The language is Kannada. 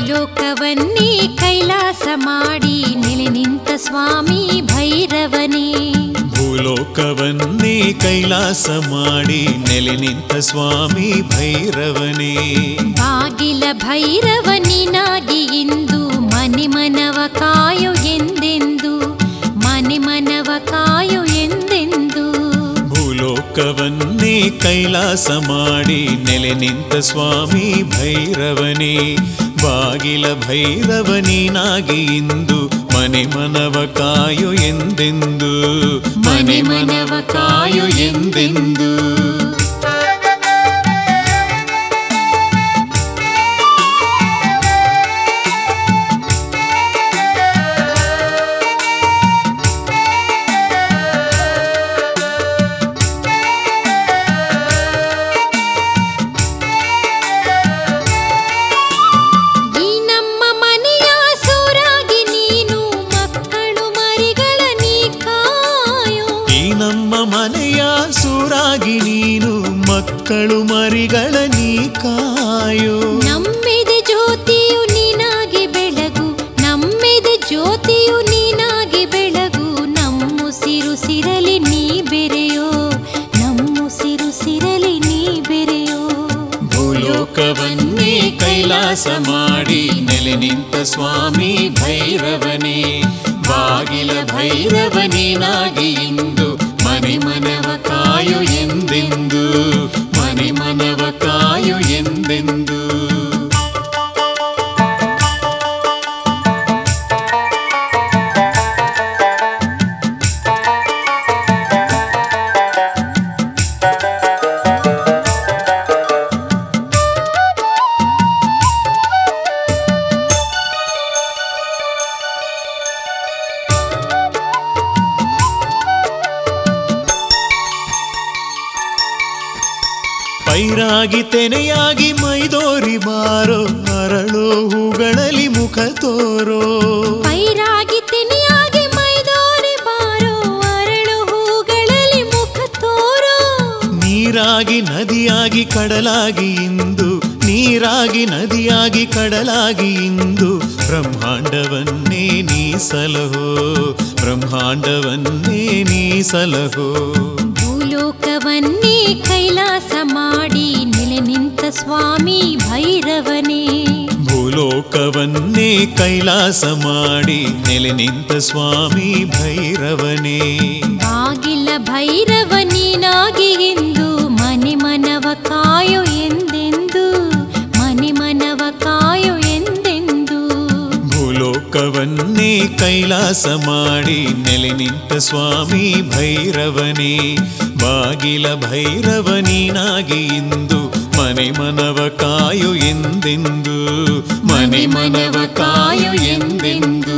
ಭೂಲೋಕವನ್ನೇ ಕೈಲಾಸ ಮಾಡಿ ನೆಲೆ ನಿಂತ ಸ್ವಾಮಿ ಭೈರವನೇ ಭೂಲೋಕವನ್ನೇ ಕೈಲಾಸ ಮಾಡಿ ನೆಲೆ ನಿಂತ ಸ್ವಾಮಿ ಭೈರವನೇ ಬಾಗಿಲ ಭೈರವನಿನಾಗಿ ಇಂದು ಮನೆ ಮನವ ಕಾಯೋ ಎಂದೆಂದು ಮನೆ ಮನವ ಕಾಯೋ ಎಂದೆಂದು ಭೂಲೋಕವನ್ನೇ ಕೈಲಾಸ ಮಾಡಿ ನೆಲೆ ನಿಂತ ಸ್ವಾಮಿ ಭೈರವನೇ ಬಾಗಿಲ ಭೈರವನಿನಾಗಿ ಇಂದು ಮನೆ ಮನವ ಕಾಯು ಎಂದೆಂದು ಮನೆ ಮನವ ಕಾಯು ಎಂದೆಂದು ಈ ನಮ್ಮ ಮನೆಯ ಸೂರಾಗಿ ನೀನು ಮಕ್ಕಳು ಮರಿಗಳ ನೀ ಕಾಯೋ ಈ ನಮ್ಮ ಮನೆಯ ಸೂರಾಗಿ ನೀನು ಮಕ್ಕಳು ಮರಿಗಳ ನೀ ಕಾಯೋ ನಮ್ಮೆದೆ ಜ್ಯೋತಿಯು ನೀನಾಗಿ ಬೆಳಗು ನಮ್ಮೆದೆ ಜ್ಯೋತಿಯು ನೀನಾಗಿ ಬೆಳಗು ನಮ್ಮುಸಿರು ಸಿರಲಿ ನೀ ಬೆರೆಯೋ ನಮ್ಮುಸಿರು ಸಿರಲಿ ನೀ ಬೆರೆಯೋ ಭೂಲೋಕವನ್ನೇ ಕೈಲಾಸ ಮಾಡಿ ನೆಲೆ ನಿಂತ ಸ್ವಾಮಿ ಭೈರವನೇ ಬಾಗಿಲ ಭೈರವನಿನಾಗಿ ಇಂದು ಮನೆ ಮನವ ಕಾಯು ಎಂದೆಂದು ಮನೆ ಮನವ ಕಾಯು ಎಂದೆಂದು ಪೈರಾಗಿ ತೆನೆಯಾಗಿ ಮೈದೋರಿ ಬಾರೋ ಅರಳೋ ಹೂಗಳಲ್ಲಿ ಮುಖ ತೋರೋ ಪೈರಾಗಿ ತೆನೆಯಾಗಿ ಮೈದೋರಿ ಬಾರೋ ಅರಳು ಹೂಗಳಲ್ಲಿ ಮುಖ ತೋರೋ ನೀರಾಗಿ ನದಿಯಾಗಿ ಕಡಲಾಗಿ ಇಂದು ನೀರಾಗಿ ನದಿಯಾಗಿ ಕಡಲಾಗಿ ಇಂದು ಬ್ರಹ್ಮಾಂಡವನ್ನೇ ನೀ ಸಲಹೋ ಬ್ರಹ್ಮಾಂಡವನ್ನೇ ನೀ ಸಲಹೋ ಭೂಲೋಕವನ್ನೇ ಕೈಲಾಸ ಮಾಡಿ ನೆಲೆ ನಿಂತ ಸ್ವಾಮಿ ಭೈರವನೇ ಭೂಲೋಕವನ್ನೇ ಕೈಲಾಸ ಮಾಡಿ ನೆಲೆ ನಿಂತ ಸ್ವಾಮಿ ಭೈರವನೇ ಬಾಗಿಲ ಭೈರವನಿನಾಗಿ ಎಂದು ಮನೆ ಮನವ ಕಾಯೋ ಎಂದೆಂದು ಮನೆ ಮನವ ಕಾಯೋ ಎಂದೆಂದು ಭೂಲೋಕವನ್ನೇ ಕೈಲಾಸ ಮಾಡಿ ನೆಲೆ ನಿಂತ ಸ್ವಾಮಿ ಭೈರವನೇ ಬಾಗಿಲ ಭೈರವನಿನಾಗಿ ಇಂದು ಮನೆ ಮನವ ಕಾಯು ಎಂದೆಂದು ಮನೆ ಮನವ ಕಾಯು ಎಂದೆಂದು